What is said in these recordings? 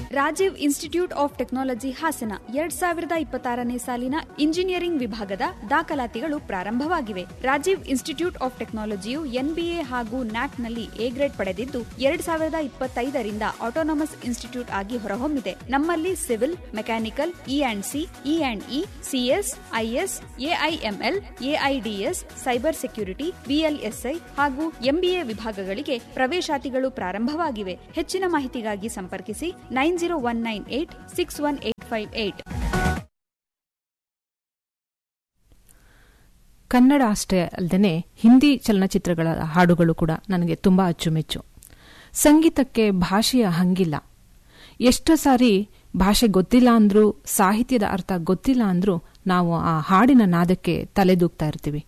Rajiv institute of technology Hassan ಎರಡ್ ಸಾವಿರದ ಇಪ್ಪತ್ತಾರನೇ ಸಾಲಿನ ಇಂಜಿನಿಯರಿಂಗ್ ವಿಭಾಗದ ದಾಖಲಾತಿಗಳು ಪ್ರಾರಂಭವಾಗಿವೆ ರಾಜೀವ್ ಇನ್ಸ್ಟಿಟ್ಯೂಟ್ ಆಫ್ ಟೆಕ್ನಾಲಜಿಯು ಎನ್ಬಿಎ ಹಾಗೂ ನ್ಯಾಕ್ನಲ್ಲಿ ಎ ಗ್ರೇಡ್ ಪಡೆದಿದ್ದು ಎರಡ್ ಸಾವಿರದ ಇಪ್ಪತ್ತೈದರಿಂದ ಆಟೋನಮಸ್ ಇನ್ಸ್ಟಿಟ್ಯೂಟ್ ಆಗಿ ಹೊರಹೊಮ್ಮಿದೆ ನಮ್ಮಲ್ಲಿ civil mechanical E and C E and E CS IS AIML AIDS cyber security VLSI ಹಾಗೂ ಎಂಬಿಎ ವಿಭಾಗಗಳಿಗೆ ಪ್ರವೇಶಾತಿಗಳು ಪ್ರಾರಂಭವಾಗಿವೆ ಹೆಚ್ಚಿನ ಮಾಹಿತಿಗಾಗಿ ಸಂಪರ್ಕಿಸಿ nine zero one nine eight six one eight five eight Kannada ಅಷ್ಟೇ ಅಲ್ಲದೆ ಹಿಂದಿ ಚಲನಚಿತ್ರಗಳ ಹಾಡುಗಳು ಕೂಡ ನನಗೆ ತುಂಬಾ ಅಚ್ಚುಮೆಚ್ಚು ಸಂಗೀತಕ್ಕೆ ಭಾಷೆಯ ಹಂಗಿಲ್ಲ ಎಷ್ಟೋ ಸಾರಿ ಭಾಷೆ ಗೊತ್ತಿಲ್ಲ ಅಂದ್ರೂ ಸಾಹಿತ್ಯದ ಅರ್ಥ ಗೊತ್ತಿಲ್ಲ ಅಂದ್ರೂ ನಾವು ಆ ಹಾಡಿನ ನಾದಕ್ಕೆ ತಲೆದೂಗ್ತಾ ಇರ್ತೀವಿ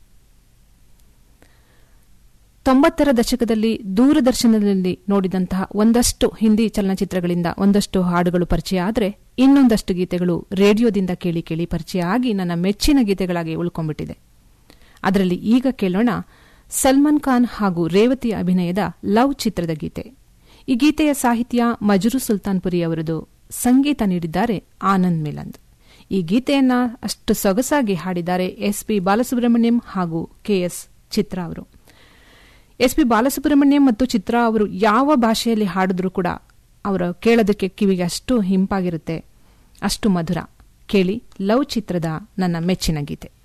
ತೊಂಬತ್ತರ ದಶಕದಲ್ಲಿ ದೂರದರ್ಶನದಲ್ಲಿ ನೋಡಿದಂತಹ ಒಂದಷ್ಟು ಹಿಂದಿ ಚಲನಚಿತ್ರಗಳಿಂದ ಒಂದಷ್ಟು ಹಾಡುಗಳು ಪರಿಚಯ ಆದರೆ ಇನ್ನೊಂದಷ್ಟು ಗೀತೆಗಳು ರೇಡಿಯೋದಿಂದ ಕೇಳಿ ಕೇಳಿ ಪರಿಚಯ ಆಗಿ ನನ್ನ ಮೆಚ್ಚಿನ ಗೀತೆಗಳಾಗಿ ಉಳ್ಕೊಂಡ್ಬಿಟ್ಟಿದೆ ಅದರಲ್ಲಿ ಈಗ ಕೇಳೋಣ ಸಲ್ಮಾನ್ ಖಾನ್ ಹಾಗೂ ರೇವತಿ ಅಭಿನಯದ ಲವ್ ಚಿತ್ರದ ಗೀತೆ ಈ ಗೀತೆಯ ಸಾಹಿತ್ಯ ಮಜರು ಸುಲ್ತಾನ್ಪುರಿ ಅವರದು ಸಂಗೀತ ನೀಡಿದ್ದಾರೆ ಆನಂದ್ ಮಿಲಂದ್ ಈ ಗೀತೆಯನ್ನ ಅಷ್ಟು ಸೊಗಸಾಗಿ ಹಾಡಿದ್ದಾರೆ ಎಸ್ ಪಿ ಬಾಲಸುಬ್ರಹ್ಮಣ್ಯಂ ಹಾಗೂ ಕೆಎಸ್ ಚಿತ್ರ ಅವರು ಎಸ್ ಪಿ ಬಾಲಸುಬ್ರಹ್ಮಣ್ಯಂ ಮತ್ತು ಚಿತ್ರ ಅವರು ಯಾವ ಭಾಷೆಯಲ್ಲಿ ಹಾಡಿದ್ರೂ ಕೂಡ ಅವರ ಕೇಳೋದಕ್ಕೆ ಕಿವಿಗೆ ಅಷ್ಟು ಹಿಂಪಾಗಿರುತ್ತೆ ಅಷ್ಟು ಮಧುರ ಕೇಳಿ ಲವ್ ಚಿತ್ರದ ನನ್ನ ಮೆಚ್ಚಿನ ಗೀತೆ